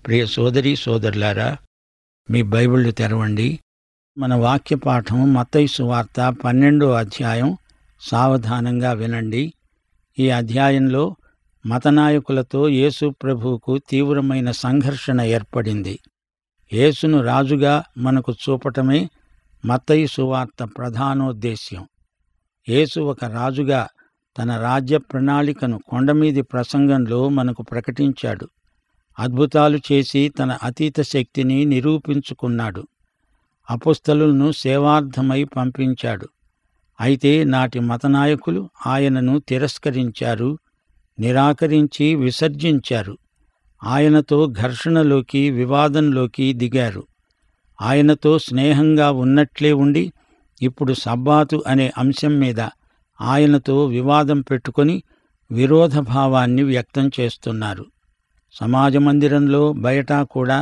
ప్రియ సోదరి సోదరులారా మీ బైబిళ్ళు తెరవండి మన వాక్య పాఠం మత్తయి వార్త పన్నెండో అధ్యాయం సావధానంగా వినండి ఈ అధ్యాయంలో మతనాయకులతో యేసు ప్రభువుకు తీవ్రమైన సంఘర్షణ ఏర్పడింది యేసును రాజుగా మనకు చూపటమే మత్తయి సువార్త ప్రధానోద్దేశ్యం యేసు ఒక రాజుగా తన రాజ్య ప్రణాళికను కొండమీది ప్రసంగంలో మనకు ప్రకటించాడు అద్భుతాలు చేసి తన అతీత శక్తిని నిరూపించుకున్నాడు అపుస్తలులను సేవార్థమై పంపించాడు అయితే నాటి మతనాయకులు ఆయనను తిరస్కరించారు నిరాకరించి విసర్జించారు ఆయనతో ఘర్షణలోకి వివాదంలోకి దిగారు ఆయనతో స్నేహంగా ఉన్నట్లే ఉండి ఇప్పుడు సబ్బాతు అనే అంశం మీద ఆయనతో వివాదం పెట్టుకొని విరోధభావాన్ని వ్యక్తం చేస్తున్నారు సమాజ మందిరంలో బయట కూడా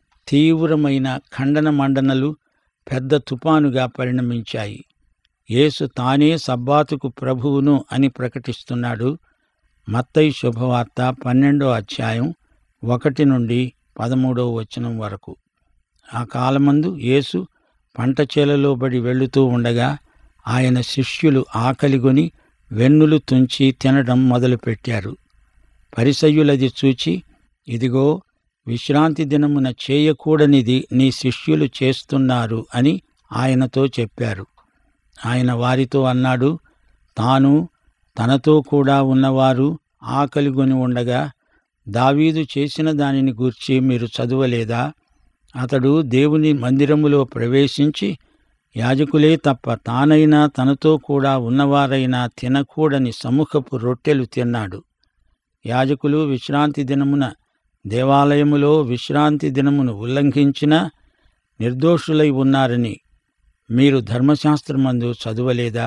తీవ్రమైన ఖండన మండనలు పెద్ద తుపానుగా పరిణమించాయి యేసు తానే సబ్బాతుకు ప్రభువును అని ప్రకటిస్తున్నాడు మత్తయి శుభవార్త పన్నెండో అధ్యాయం ఒకటి నుండి పదమూడో వచనం వరకు ఆ కాలమందు యేసు పంట చేలలో బడి వెళుతూ ఉండగా ఆయన శిష్యులు ఆకలిగొని వెన్నులు తుంచి తినడం మొదలుపెట్టారు పరిసయ్యులది చూచి ఇదిగో విశ్రాంతి దినమున చేయకూడనిది నీ శిష్యులు చేస్తున్నారు అని ఆయనతో చెప్పారు ఆయన వారితో అన్నాడు తాను తనతో కూడా ఉన్నవారు ఆకలిగొని ఉండగా దావీదు చేసిన దానిని గూర్చి మీరు చదవలేదా అతడు దేవుని మందిరములో ప్రవేశించి యాజకులే తప్ప తానైనా తనతో కూడా ఉన్నవారైనా తినకూడని సముఖపు రొట్టెలు తిన్నాడు యాజకులు విశ్రాంతి దినమున దేవాలయములో విశ్రాంతి దినమును ఉల్లంఘించినా నిర్దోషులై ఉన్నారని మీరు ధర్మశాస్త్రమందు చదవలేదా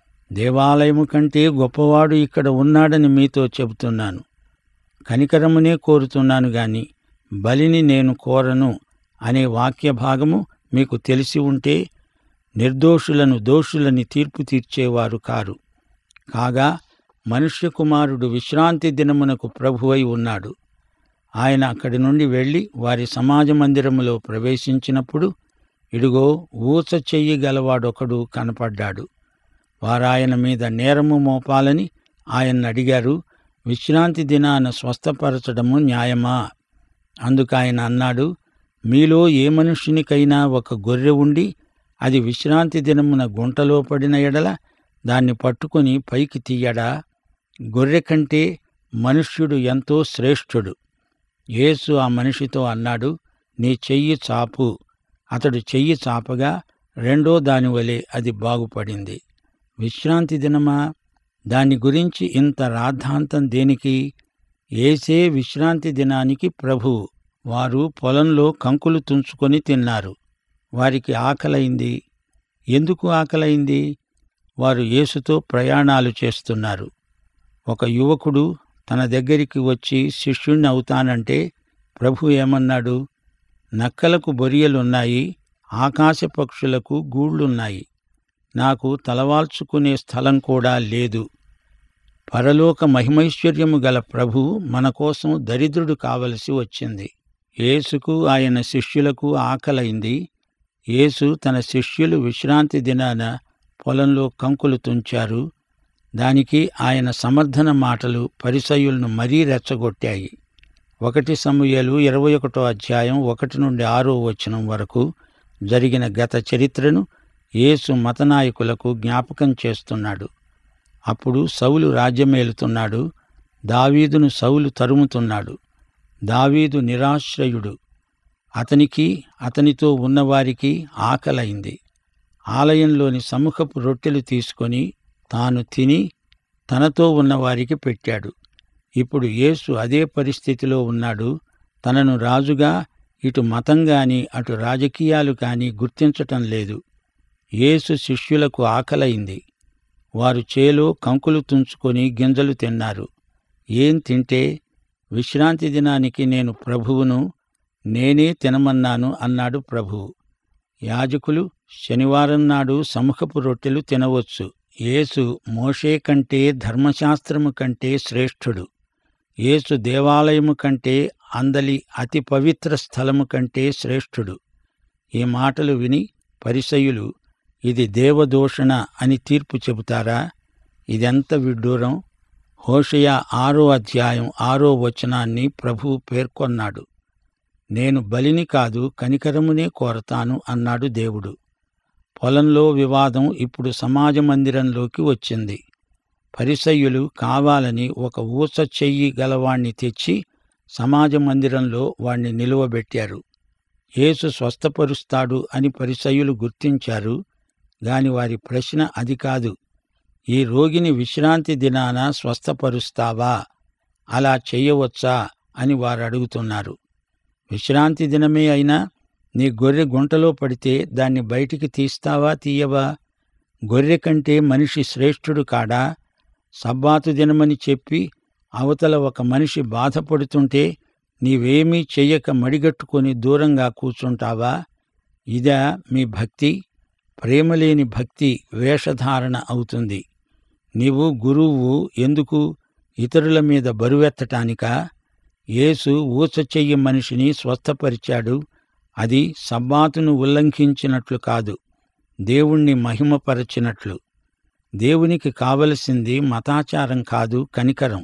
దేవాలయము కంటే గొప్పవాడు ఇక్కడ ఉన్నాడని మీతో చెబుతున్నాను కనికరమునే కోరుతున్నాను గాని బలిని నేను కోరను అనే వాక్య భాగము మీకు తెలిసి ఉంటే నిర్దోషులను దోషులని తీర్పు తీర్చేవారు కారు కాగా మనుష్య కుమారుడు విశ్రాంతి దినమునకు ప్రభువై ఉన్నాడు ఆయన అక్కడి నుండి వెళ్ళి వారి సమాజ మందిరములో ప్రవేశించినప్పుడు ఇడుగో ఊచ చెయ్యి గలవాడొకడు కనపడ్డాడు వారాయన మీద నేరము మోపాలని ఆయన అడిగారు విశ్రాంతి దినాన స్వస్థపరచడము న్యాయమా అందుకాయన అన్నాడు మీలో ఏ మనుష్యునికైనా ఒక గొర్రె ఉండి అది విశ్రాంతి దినమున గుంటలో పడిన ఎడల దాన్ని పట్టుకుని పైకి తీయడా గొర్రె కంటే మనుష్యుడు ఎంతో శ్రేష్ఠుడు యేసు ఆ మనిషితో అన్నాడు నీ చెయ్యి చాపు అతడు చెయ్యి చాపగా రెండో దాని వలె అది బాగుపడింది విశ్రాంతి దినమా దాని గురించి ఇంత రాద్ధాంతం దేనికి ఏసే విశ్రాంతి దినానికి ప్రభువు వారు పొలంలో కంకులు తుంచుకొని తిన్నారు వారికి ఆకలైంది ఎందుకు ఆకలైంది వారు యేసుతో ప్రయాణాలు చేస్తున్నారు ఒక యువకుడు తన దగ్గరికి వచ్చి శిష్యుణ్ణి అవుతానంటే ప్రభు ఏమన్నాడు నక్కలకు బొరియలున్నాయి ఆకాశ పక్షులకు గూళ్ళున్నాయి నాకు తలవాల్చుకునే స్థలం కూడా లేదు పరలోక మహిమైశ్వర్యము గల ప్రభు మన కోసం దరిద్రుడు కావలసి వచ్చింది యేసుకు ఆయన శిష్యులకు ఆకలైంది యేసు తన శిష్యులు విశ్రాంతి దినాన పొలంలో కంకులు తుంచారు దానికి ఆయన సమర్థన మాటలు పరిసయులను మరీ రెచ్చగొట్టాయి ఒకటి సమూయేలు ఇరవై ఒకటో అధ్యాయం ఒకటి నుండి ఆరో వచనం వరకు జరిగిన గత చరిత్రను యేసు మతనాయకులకు జ్ఞాపకం చేస్తున్నాడు అప్పుడు సౌలు రాజ్యమేలుతున్నాడు దావీదును సౌలు తరుముతున్నాడు దావీదు నిరాశ్రయుడు అతనికి అతనితో ఉన్నవారికి ఆకలైంది ఆలయంలోని సముఖపు రొట్టెలు తీసుకొని తాను తిని తనతో ఉన్నవారికి పెట్టాడు ఇప్పుడు యేసు అదే పరిస్థితిలో ఉన్నాడు తనను రాజుగా ఇటు మతం గాని అటు రాజకీయాలు కాని గుర్తించటం లేదు యేసు శిష్యులకు ఆకలైంది వారు చేలో కంకులు తుంచుకొని గింజలు తిన్నారు ఏం తింటే విశ్రాంతి దినానికి నేను ప్రభువును నేనే తినమన్నాను అన్నాడు ప్రభువు యాజకులు శనివారం నాడు సముఖపు రొట్టెలు తినవచ్చు యేసు మోషే కంటే ధర్మశాస్త్రము కంటే శ్రేష్ఠుడు యేసు దేవాలయము కంటే అందలి అతి పవిత్ర స్థలము కంటే శ్రేష్ఠుడు ఈ మాటలు విని పరిసయులు ఇది దేవదూషణ అని తీర్పు చెబుతారా ఇదెంత విడ్డూరం హోషయ ఆరో అధ్యాయం ఆరో వచనాన్ని ప్రభువు పేర్కొన్నాడు నేను బలిని కాదు కనికరమునే కోరతాను అన్నాడు దేవుడు పొలంలో వివాదం ఇప్పుడు సమాజ మందిరంలోకి వచ్చింది పరిసయ్యులు కావాలని ఒక ఊస చెయ్యి గలవాణ్ణి తెచ్చి సమాజ మందిరంలో వాణ్ణి నిలువబెట్టారు యేసు స్వస్థపరుస్తాడు అని పరిసయ్యులు గుర్తించారు గాని వారి ప్రశ్న అది కాదు ఈ రోగిని విశ్రాంతి దినాన స్వస్థపరుస్తావా అలా చెయ్యవచ్చా అని వారు అడుగుతున్నారు విశ్రాంతి దినమే అయినా నీ గొర్రె గుంటలో పడితే దాన్ని బయటికి తీస్తావా తీయవా గొర్రె కంటే మనిషి శ్రేష్ఠుడు కాడా సబ్బాతు దినమని చెప్పి అవతల ఒక మనిషి బాధపడుతుంటే నీవేమీ చెయ్యక మడిగట్టుకొని దూరంగా కూర్చుంటావా ఇదా మీ భక్తి ప్రేమలేని భక్తి వేషధారణ అవుతుంది నీవు గురువు ఎందుకు ఇతరుల మీద బరువెత్తటానికా యేసు ఊస చెయ్యి మనిషిని స్వస్థపరిచాడు అది సబ్బాతును ఉల్లంఘించినట్లు కాదు దేవుణ్ణి మహిమపరచినట్లు దేవునికి కావలసింది మతాచారం కాదు కనికరం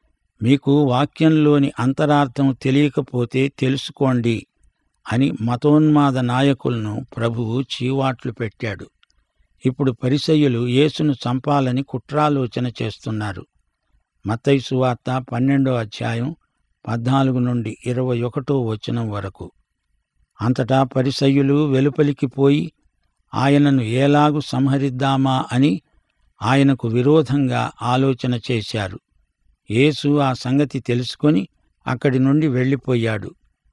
మీకు వాక్యంలోని అంతరార్థం తెలియకపోతే తెలుసుకోండి అని మతోన్మాద నాయకులను ప్రభువు చీవాట్లు పెట్టాడు ఇప్పుడు పరిసయ్యులు యేసును చంపాలని కుట్రాలోచన చేస్తున్నారు మత్తయి సువార్త పన్నెండో అధ్యాయం పద్నాలుగు నుండి ఇరవై ఒకటో వచనం వరకు అంతటా పరిసయ్యులు వెలుపలికి పోయి ఆయనను ఏలాగు సంహరిద్దామా అని ఆయనకు విరోధంగా ఆలోచన చేశారు యేసు ఆ సంగతి తెలుసుకొని అక్కడి నుండి వెళ్ళిపోయాడు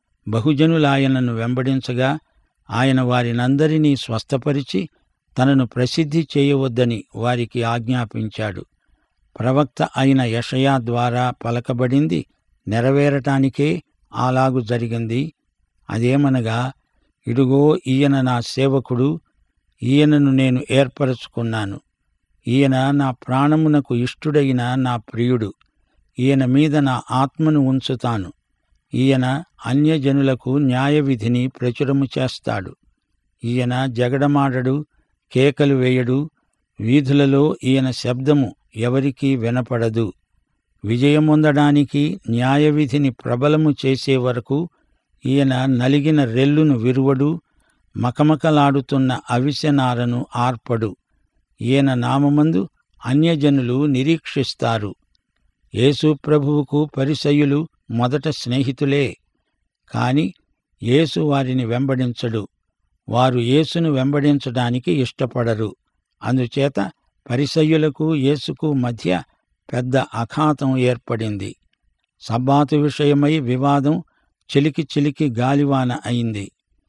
బహుజనులాయనను వెంబడించగా ఆయన వారినందరినీ స్వస్థపరిచి తనను ప్రసిద్ధి చేయవద్దని వారికి ఆజ్ఞాపించాడు ప్రవక్త అయిన యషయా ద్వారా పలకబడింది నెరవేరటానికే అలాగు జరిగింది అదేమనగా ఇడుగో ఈయన నా సేవకుడు ఈయనను నేను ఏర్పరచుకున్నాను ఈయన నా ప్రాణమునకు ఇష్టుడైన నా ప్రియుడు ఈయన మీద నా ఆత్మను ఉంచుతాను ఈయన అన్యజనులకు న్యాయవిధిని ప్రచురము చేస్తాడు ఈయన జగడమాడడు కేకలు వేయడు వీధులలో ఈయన శబ్దము ఎవరికీ వినపడదు విజయమొందడానికి న్యాయవిధిని ప్రబలము చేసే వరకు ఈయన నలిగిన రెల్లును విరువడు మకమకలాడుతున్న అవిసెనారను ఆర్పడు ఈయన నామమందు అన్యజనులు నిరీక్షిస్తారు యేసు ప్రభువుకు పరిసయులు మొదట స్నేహితులే కాని యేసు వారిని వెంబడించడు వారు యేసును వెంబడించడానికి ఇష్టపడరు అందుచేత పరిసయ్యులకు యేసుకు మధ్య పెద్ద అఖాతం ఏర్పడింది సబ్బాతు విషయమై వివాదం చిలికి చిలికి గాలివాన అయింది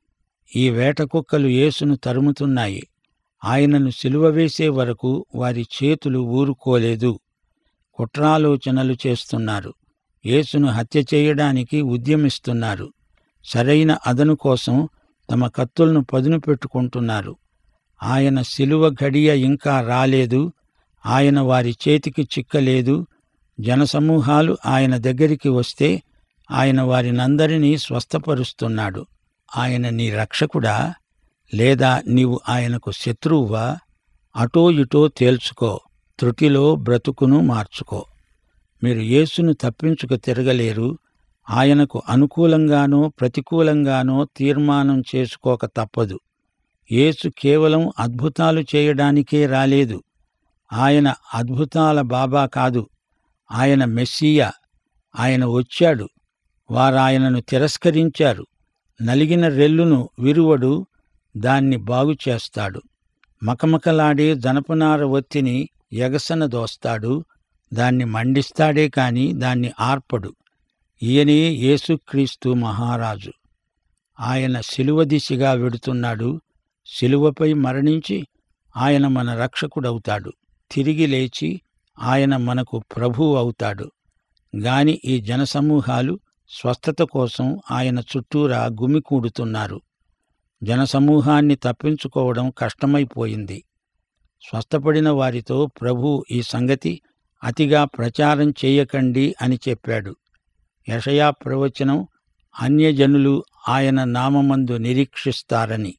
ఈ వేట కుక్కలు యేసును తరుముతున్నాయి ఆయనను సిలువ వేసే వరకు వారి చేతులు ఊరుకోలేదు కుట్రాలోచనలు చేస్తున్నారు యేసును హత్య చేయడానికి ఉద్యమిస్తున్నారు సరైన అదను కోసం తమ కత్తులను పదును పెట్టుకుంటున్నారు ఆయన శిలువ గడియ ఇంకా రాలేదు ఆయన వారి చేతికి చిక్కలేదు జనసమూహాలు ఆయన దగ్గరికి వస్తే ఆయన వారినందరినీ స్వస్థపరుస్తున్నాడు ఆయన నీ రక్షకుడా లేదా నీవు ఆయనకు శత్రువువా అటో ఇటో తేల్చుకో త్రుటిలో బ్రతుకును మార్చుకో మీరు యేసును తప్పించుకు తిరగలేరు ఆయనకు అనుకూలంగానో ప్రతికూలంగానో తీర్మానం చేసుకోక తప్పదు యేసు కేవలం అద్భుతాలు చేయడానికే రాలేదు ఆయన అద్భుతాల బాబా కాదు ఆయన మెస్సియా ఆయన వచ్చాడు వారాయనను తిరస్కరించారు నలిగిన రెల్లును విరువడు దాన్ని బాగు చేస్తాడు మకమకలాడే జనపనార ఒత్తిని ఎగసన దోస్తాడు దాన్ని మండిస్తాడే కాని దాన్ని ఆర్పడు ఈయనే యేసుక్రీస్తు మహారాజు ఆయన శిలువ దిశగా వెడుతున్నాడు శిలువపై మరణించి ఆయన మన రక్షకుడవుతాడు తిరిగి లేచి ఆయన మనకు ప్రభువు అవుతాడు గాని ఈ జనసమూహాలు స్వస్థత కోసం ఆయన చుట్టూరా గుమికూడుతున్నారు జనసమూహాన్ని తప్పించుకోవడం కష్టమైపోయింది స్వస్థపడిన వారితో ప్రభు ఈ సంగతి అతిగా ప్రచారం చేయకండి అని చెప్పాడు యషయా ప్రవచనం అన్యజనులు ఆయన నామమందు నిరీక్షిస్తారని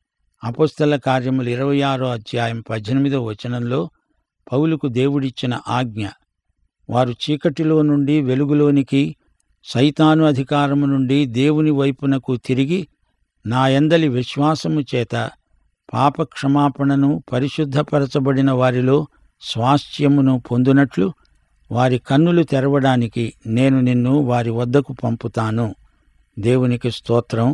అపుస్తల కార్యములు ఇరవై ఆరో అధ్యాయం పద్దెనిమిదో వచనంలో పౌలుకు దేవుడిచ్చిన ఆజ్ఞ వారు చీకటిలో నుండి వెలుగులోనికి సైతాను అధికారము నుండి దేవుని వైపునకు తిరిగి నా యందలి విశ్వాసము చేత పాప క్షమాపణను పరిశుద్ధపరచబడిన వారిలో స్వాస్థ్యమును పొందునట్లు వారి కన్నులు తెరవడానికి నేను నిన్ను వారి వద్దకు పంపుతాను దేవునికి స్తోత్రం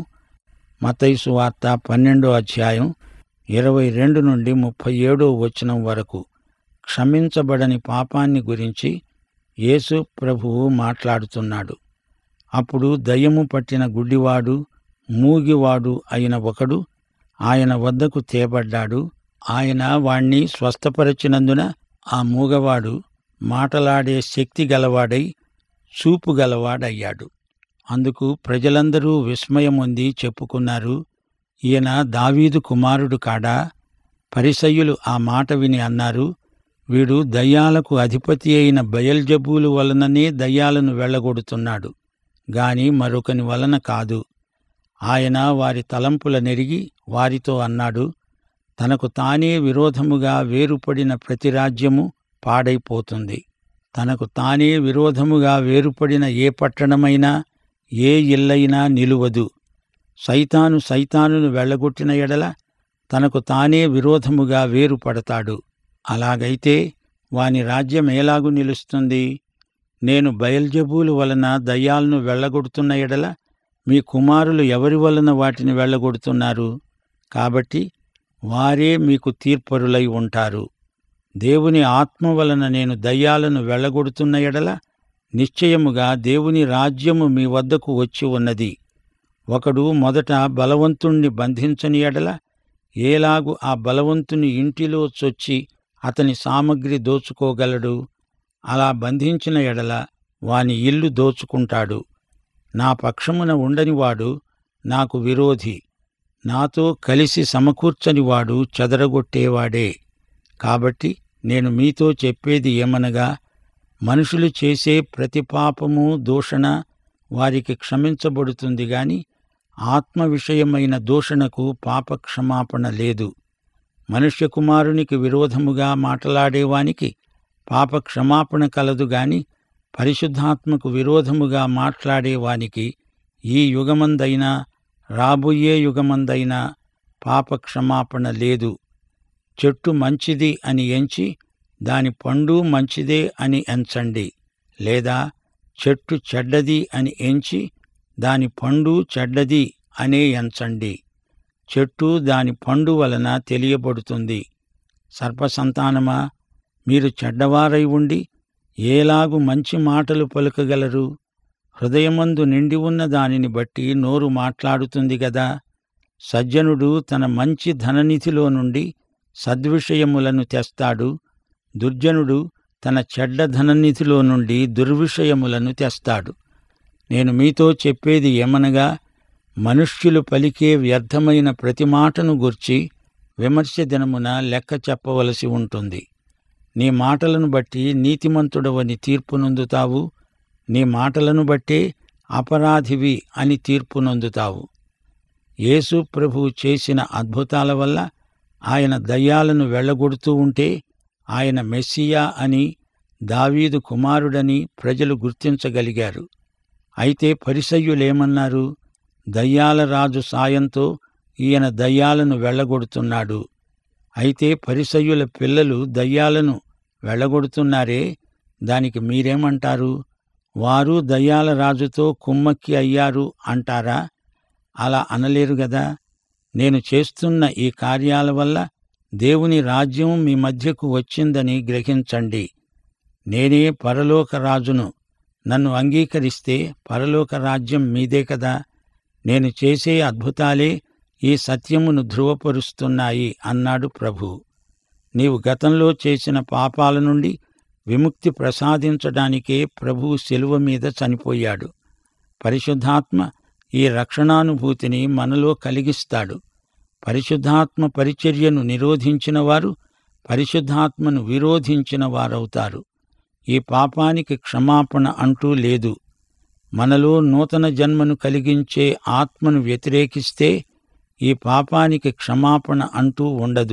మతైసు వార్త పన్నెండో అధ్యాయం ఇరవై రెండు నుండి ముప్పై ఏడో వచనం వరకు క్షమించబడని పాపాన్ని గురించి యేసు ప్రభువు మాట్లాడుతున్నాడు అప్పుడు దయ్యము పట్టిన గుడ్డివాడు మూగివాడు అయిన ఒకడు ఆయన వద్దకు తేబడ్డాడు ఆయన వాణ్ణి స్వస్థపరచినందున ఆ మూగవాడు మాటలాడే శక్తి గలవాడై చూపు గలవాడయ్యాడు అందుకు ప్రజలందరూ విస్మయమొంది చెప్పుకున్నారు ఈయన దావీదు కుమారుడు కాడా పరిసయ్యులు ఆ మాట విని అన్నారు వీడు దయ్యాలకు అధిపతి అయిన బయల్జబూలు వలననే దయ్యాలను వెళ్ళగొడుతున్నాడు గాని మరొకని వలన కాదు ఆయన వారి తలంపుల నెరిగి వారితో అన్నాడు తనకు తానే విరోధముగా వేరుపడిన ప్రతి రాజ్యము పాడైపోతుంది తనకు తానే విరోధముగా వేరుపడిన ఏ పట్టణమైనా ఏ ఇల్లైనా నిలువదు సైతాను సైతానును వెళ్ళగొట్టిన ఎడల తనకు తానే విరోధముగా వేరుపడతాడు అలాగైతే వాని రాజ్యం ఎలాగు నిలుస్తుంది నేను బయల్జబూలు వలన దయ్యాలను వెళ్ళగొడుతున్న ఎడల మీ కుమారులు ఎవరి వలన వాటిని వెళ్ళగొడుతున్నారు కాబట్టి వారే మీకు తీర్పరులై ఉంటారు దేవుని ఆత్మ వలన నేను దయ్యాలను వెళ్ళగొడుతున్న ఎడల నిశ్చయముగా దేవుని రాజ్యము మీ వద్దకు వచ్చి ఉన్నది ఒకడు మొదట బలవంతుణ్ణి బంధించని ఎడల ఏలాగు ఆ బలవంతుని ఇంటిలో చొచ్చి అతని సామగ్రి దోచుకోగలడు అలా బంధించిన ఎడల వాని ఇల్లు దోచుకుంటాడు నా పక్షమున ఉండనివాడు నాకు విరోధి నాతో కలిసి సమకూర్చనివాడు చెదరగొట్టేవాడే కాబట్టి నేను మీతో చెప్పేది ఏమనగా మనుషులు చేసే ప్రతి పాపము దూషణ వారికి క్షమించబడుతుంది గాని ఆత్మ విషయమైన దూషణకు పాప క్షమాపణ లేదు మనుష్య కుమారునికి విరోధముగా మాట్లాడేవానికి పాప క్షమాపణ కలదు గాని పరిశుద్ధాత్మకు విరోధముగా మాట్లాడేవానికి ఈ యుగమందైనా రాబోయే యుగమందైనా పాప క్షమాపణ లేదు చెట్టు మంచిది అని ఎంచి దాని పండు మంచిదే అని ఎంచండి లేదా చెట్టు చెడ్డది అని ఎంచి దాని పండు చెడ్డది అనే ఎంచండి చెట్టు దాని పండు వలన తెలియబడుతుంది సర్పసంతానమా మీరు చెడ్డవారై ఉండి ఏలాగు మంచి మాటలు పలుకగలరు హృదయమందు నిండి ఉన్న దానిని బట్టి నోరు మాట్లాడుతుంది గదా సజ్జనుడు తన మంచి ధననిధిలో నుండి సద్విషయములను తెస్తాడు దుర్జనుడు తన చెడ్డ ధననిధిలో నుండి దుర్విషయములను తెస్తాడు నేను మీతో చెప్పేది ఏమనగా మనుష్యులు పలికే వ్యర్థమైన ప్రతి మాటను గుర్చి విమర్శ దినమున లెక్క చెప్పవలసి ఉంటుంది నీ మాటలను బట్టి నీతిమంతుడవని తీర్పు నొందుతావు నీ మాటలను బట్టే అపరాధివి అని తీర్పు నొందుతావు యేసు ప్రభు చేసిన అద్భుతాల వల్ల ఆయన దయ్యాలను వెళ్ళగొడుతూ ఉంటే ఆయన మెస్సియా అని దావీదు కుమారుడని ప్రజలు గుర్తించగలిగారు అయితే పరిసయ్యులేమన్నారు దయ్యాల రాజు సాయంతో ఈయన దయ్యాలను వెళ్ళగొడుతున్నాడు అయితే పరిసయ్యుల పిల్లలు దయ్యాలను వెళ్ళగొడుతున్నారే దానికి మీరేమంటారు వారు దయ్యాల రాజుతో కుమ్మక్కి అయ్యారు అంటారా అలా అనలేరు గదా నేను చేస్తున్న ఈ కార్యాల వల్ల దేవుని రాజ్యం మీ మధ్యకు వచ్చిందని గ్రహించండి నేనే పరలోక రాజును నన్ను అంగీకరిస్తే పరలోక రాజ్యం మీదే కదా నేను చేసే అద్భుతాలే ఈ సత్యమును ధృవపరుస్తున్నాయి అన్నాడు ప్రభు నీవు గతంలో చేసిన పాపాల నుండి విముక్తి ప్రసాదించడానికే ప్రభువు శిలువ మీద చనిపోయాడు పరిశుద్ధాత్మ ఈ రక్షణానుభూతిని మనలో కలిగిస్తాడు పరిశుద్ధాత్మ పరిచర్యను నిరోధించిన వారు పరిశుద్ధాత్మను విరోధించిన వారవుతారు ఈ పాపానికి క్షమాపణ అంటూ లేదు మనలో నూతన జన్మను కలిగించే ఆత్మను వ్యతిరేకిస్తే ఈ పాపానికి క్షమాపణ అంటూ ఉండదు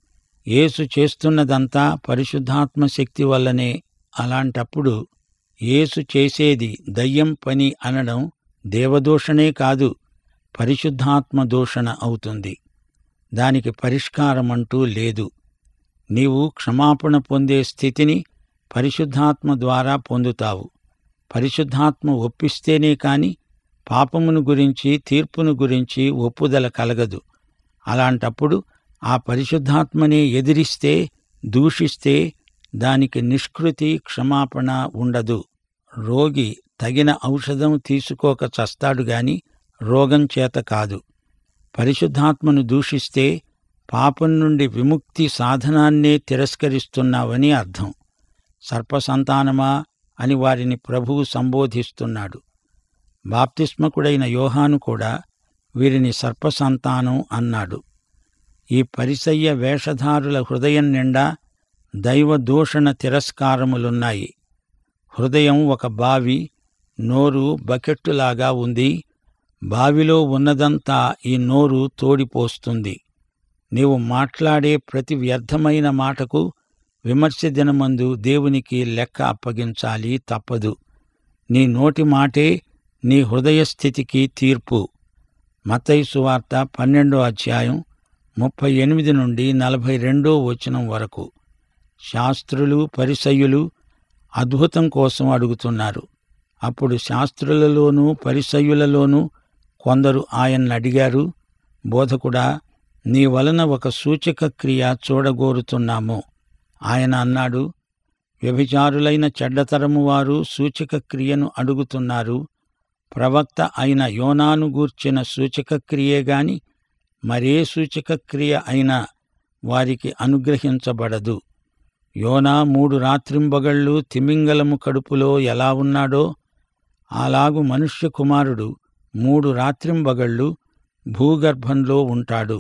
యేసు చేస్తున్నదంతా పరిశుద్ధాత్మ శక్తి వల్లనే అలాంటప్పుడు యేసు చేసేది దయ్యం పని అనడం దేవదూషణే కాదు పరిశుద్ధాత్మ దూషణ అవుతుంది దానికి పరిష్కారమంటూ లేదు నీవు క్షమాపణ పొందే స్థితిని పరిశుద్ధాత్మ ద్వారా పొందుతావు పరిశుద్ధాత్మ ఒప్పిస్తేనే కాని పాపమును గురించి తీర్పును గురించి ఒప్పుదల కలగదు అలాంటప్పుడు ఆ పరిశుద్ధాత్మనే ఎదిరిస్తే దూషిస్తే దానికి నిష్కృతి క్షమాపణ ఉండదు రోగి తగిన ఔషధం తీసుకోక చస్తాడు గాని రోగం చేత కాదు పరిశుద్ధాత్మను దూషిస్తే పాపం నుండి విముక్తి సాధనాన్నే తిరస్కరిస్తున్నావని అర్థం సర్పసంతానమా అని వారిని ప్రభువు సంబోధిస్తున్నాడు బాప్తిస్మకుడైన యోహాను కూడా వీరిని సర్పసంతానం అన్నాడు ఈ పరిసయ్య వేషధారుల హృదయం నిండా దైవ దూషణ తిరస్కారములున్నాయి హృదయం ఒక బావి నోరు బకెట్టులాగా ఉంది బావిలో ఉన్నదంతా ఈ నోరు తోడిపోస్తుంది నీవు మాట్లాడే ప్రతి వ్యర్థమైన మాటకు విమర్శ దినమందు దేవునికి లెక్క అప్పగించాలి తప్పదు నీ నోటి మాటే నీ హృదయ స్థితికి తీర్పు మత్తయి సువార్త పన్నెండో అధ్యాయం ముప్పై ఎనిమిది నుండి నలభై రెండో వచనం వరకు శాస్త్రులు పరిసయ్యులు అద్భుతం కోసం అడుగుతున్నారు అప్పుడు శాస్త్రులలోనూ పరిసయ్యులలోనూ కొందరు ఆయన్ని అడిగారు బోధకుడా నీ వలన ఒక సూచక క్రియ చూడగోరుతున్నాము ఆయన అన్నాడు వ్యభిచారులైన చెడ్డతరము వారు సూచక క్రియను అడుగుతున్నారు ప్రవక్త అయిన యోనాను గూర్చిన సూచక క్రియే గాని మరే సూచక క్రియ అయినా వారికి అనుగ్రహించబడదు యోనా మూడు రాత్రింబగళ్ళు తిమింగలము కడుపులో ఎలా ఉన్నాడో అలాగు మనుష్య కుమారుడు మూడు రాత్రింబగళ్ళు భూగర్భంలో ఉంటాడు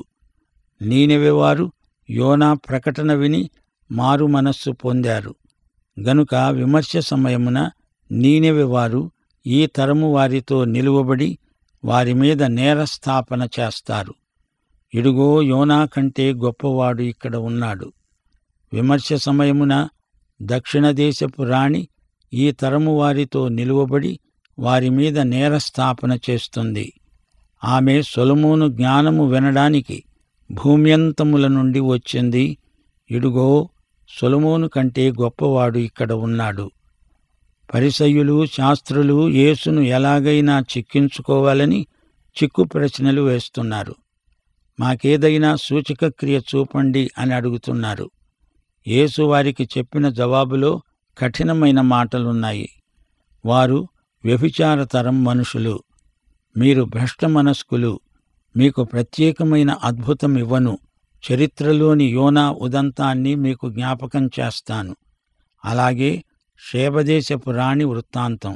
నీనెవెవారు యోనా ప్రకటన విని మారు మనస్సు పొందారు గనుక విమర్శ సమయమున నీనెవెవారు ఈ తరము వారితో నిలువబడి వారి మీద నేరస్థాపన చేస్తారు ఇడుగో యోనా కంటే గొప్పవాడు ఇక్కడ ఉన్నాడు విమర్శ సమయమున దక్షిణ దేశపు రాణి ఈ తరము వారితో నిలువబడి వారి మీద నేరస్థాపన చేస్తుంది ఆమె సొలమోను జ్ఞానము వినడానికి భూమ్యంతముల నుండి వచ్చింది ఇడుగో సొలమోను కంటే గొప్పవాడు ఇక్కడ ఉన్నాడు పరిసయ్యులు శాస్త్రులు యేసును ఎలాగైనా చిక్కించుకోవాలని చిక్కు ప్రశ్నలు వేస్తున్నారు మాకేదైనా సూచక క్రియ చూపండి అని అడుగుతున్నారు యేసు వారికి చెప్పిన జవాబులో కఠినమైన మాటలున్నాయి వారు వ్యభిచారతరం మనుషులు మీరు భ్రష్ట మనస్కులు మీకు ప్రత్యేకమైన అద్భుతం ఇవ్వను చరిత్రలోని యోనా ఉదంతాన్ని మీకు జ్ఞాపకం చేస్తాను అలాగే శేబదేశపు రాణి వృత్తాంతం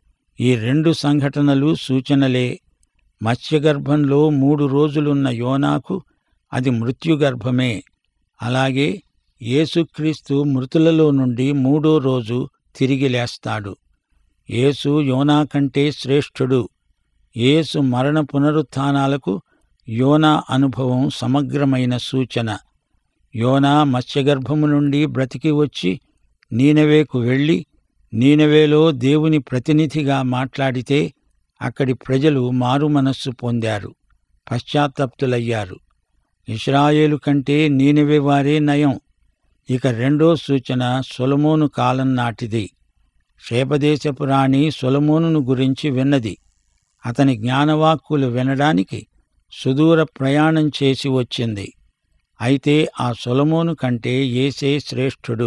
ఈ రెండు సంఘటనలు సూచనలే మత్స్యగర్భంలో మూడు రోజులున్న యోనాకు అది మృత్యుగర్భమే అలాగే యేసుక్రీస్తు మృతులలో నుండి మూడో రోజు తిరిగి లేస్తాడు యేసు యోనా కంటే శ్రేష్ఠుడు యేసు మరణ పునరుత్థానాలకు యోనా అనుభవం సమగ్రమైన సూచన యోనా మత్స్యగర్భము నుండి బ్రతికి వచ్చి నీనవేకు వెళ్ళి నీనవేలో దేవుని ప్రతినిధిగా మాట్లాడితే అక్కడి ప్రజలు మారు మనస్సు పొందారు పశ్చాత్తప్తులయ్యారు ఇస్రాయేలు కంటే నీనవే వారే నయం ఇక రెండో సూచన సొలమోను కాలం నాటిది శేపదేశపు రాణి సొలమోనును గురించి విన్నది అతని జ్ఞానవాక్కులు వినడానికి సుదూర ప్రయాణం చేసి వచ్చింది అయితే ఆ సొలమోను కంటే ఏసే శ్రేష్ఠుడు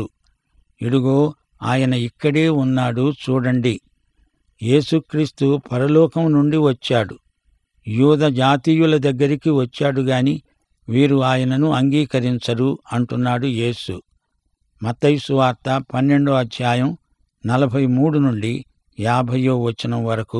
ఇడుగో ఆయన ఇక్కడే ఉన్నాడు చూడండి యేసుక్రీస్తు పరలోకం నుండి వచ్చాడు యూద జాతీయుల దగ్గరికి వచ్చాడు గాని వీరు ఆయనను అంగీకరించరు అంటున్నాడు యేసు మత్తైసు వార్త పన్నెండో అధ్యాయం నలభై మూడు నుండి యాభయో వచనం వరకు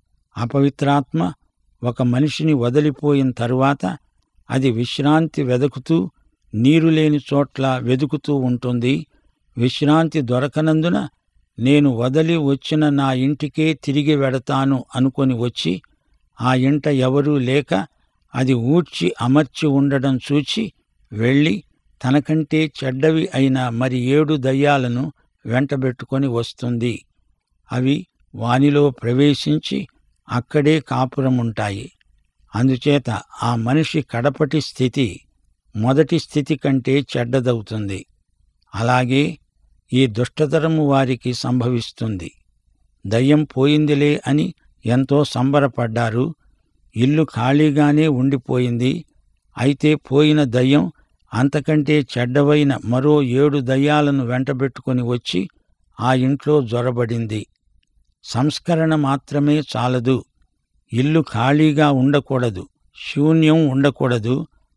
అపవిత్రాత్మ ఒక మనిషిని వదిలిపోయిన తరువాత అది విశ్రాంతి వెదుకుతూ నీరు లేని చోట్ల వెదుకుతూ ఉంటుంది విశ్రాంతి దొరకనందున నేను వదలి వచ్చిన నా ఇంటికే తిరిగి వెడతాను అనుకొని వచ్చి ఆ ఇంట ఎవరూ లేక అది ఊడ్చి అమర్చి ఉండడం చూచి వెళ్ళి తనకంటే చెడ్డవి అయిన మరి ఏడు దయ్యాలను వెంటబెట్టుకొని వస్తుంది అవి వానిలో ప్రవేశించి అక్కడే కాపురముంటాయి అందుచేత ఆ మనిషి కడపటి స్థితి మొదటి స్థితి కంటే చెడ్డదవుతుంది అలాగే ఈ దుష్టతరము వారికి సంభవిస్తుంది దయ్యం పోయిందిలే అని ఎంతో సంబరపడ్డారు ఇల్లు ఖాళీగానే ఉండిపోయింది అయితే పోయిన దయ్యం అంతకంటే చెడ్డవైన మరో ఏడు దయ్యాలను వెంటబెట్టుకుని వచ్చి ఆ ఇంట్లో జొరబడింది సంస్కరణ మాత్రమే చాలదు ఇల్లు ఖాళీగా ఉండకూడదు శూన్యం ఉండకూడదు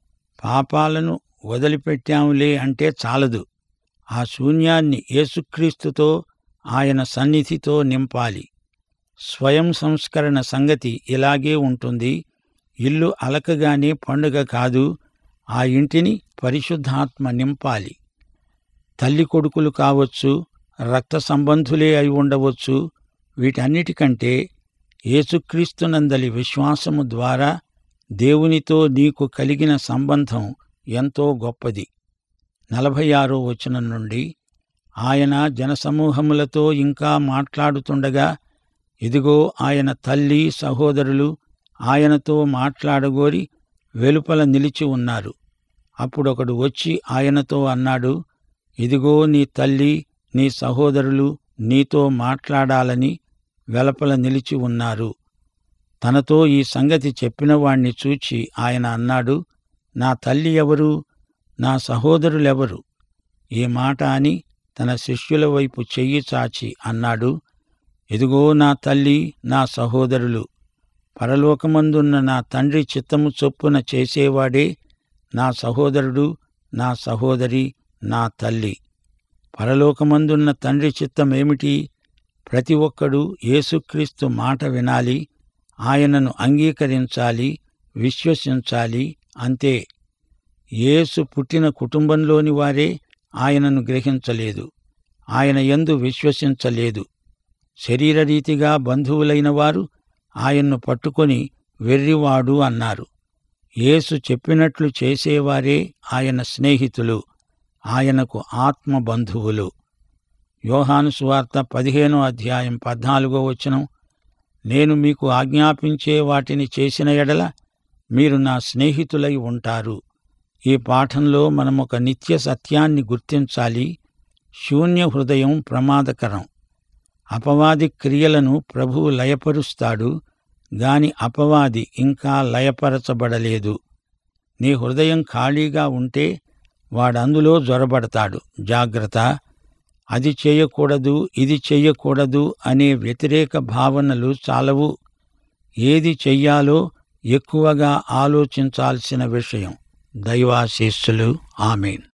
పాపాలను వదిలిపెట్టాంలే అంటే చాలదు ఆ శూన్యాన్ని యేసుక్రీస్తుతో ఆయన సన్నిధితో నింపాలి స్వయం సంస్కరణ సంగతి ఇలాగే ఉంటుంది ఇల్లు అలకగానే పండుగ కాదు ఆ ఇంటిని పరిశుద్ధాత్మ నింపాలి తల్లి కొడుకులు కావచ్చు రక్త సంబంధులే అయి ఉండవచ్చు వీటన్నిటికంటే యేసుక్రీస్తునందలి విశ్వాసము ద్వారా దేవునితో నీకు కలిగిన సంబంధం ఎంతో గొప్పది నలభై ఆరో వచనం నుండి ఆయన జనసమూహములతో ఇంకా మాట్లాడుతుండగా ఇదిగో ఆయన తల్లి సహోదరులు ఆయనతో మాట్లాడగోరి వెలుపల నిలిచి ఉన్నారు అప్పుడొకడు వచ్చి ఆయనతో అన్నాడు ఇదిగో నీ తల్లి నీ సహోదరులు నీతో మాట్లాడాలని వెలపల నిలిచి ఉన్నారు తనతో ఈ సంగతి చెప్పిన వాణ్ణి చూచి ఆయన అన్నాడు నా తల్లి ఎవరు నా సహోదరులెవరు ఈ మాట అని తన శిష్యుల వైపు చెయ్యి చాచి అన్నాడు ఇదిగో నా తల్లి నా సహోదరులు పరలోకమందున్న నా తండ్రి చిత్తము చొప్పున చేసేవాడే నా సహోదరుడు నా సహోదరి నా తల్లి పరలోకమందున్న తండ్రి చిత్తమేమిటి ప్రతి ఒక్కడూ యేసుక్రీస్తు మాట వినాలి ఆయనను అంగీకరించాలి విశ్వసించాలి అంతే యేసు పుట్టిన కుటుంబంలోని వారే ఆయనను గ్రహించలేదు ఆయన యందు విశ్వసించలేదు శరీరరీతిగా బంధువులైన వారు ఆయన్ను పట్టుకొని వెర్రివాడు అన్నారు యేసు చెప్పినట్లు చేసేవారే ఆయన స్నేహితులు ఆయనకు ఆత్మ బంధువులు యోహాను సువార్త పదిహేనో అధ్యాయం పద్నాలుగో వచనం నేను మీకు ఆజ్ఞాపించే వాటిని చేసిన ఎడల మీరు నా స్నేహితులై ఉంటారు ఈ పాఠంలో మనం ఒక నిత్య సత్యాన్ని గుర్తించాలి శూన్య హృదయం ప్రమాదకరం అపవాది క్రియలను ప్రభువు లయపరుస్తాడు గాని అపవాది ఇంకా లయపరచబడలేదు నీ హృదయం ఖాళీగా ఉంటే వాడందులో జొరబడతాడు జాగ్రత్త అది చేయకూడదు ఇది చెయ్యకూడదు అనే వ్యతిరేక భావనలు చాలవు ఏది చెయ్యాలో ఎక్కువగా ఆలోచించాల్సిన విషయం దైవాశీస్సులు ఆమెన్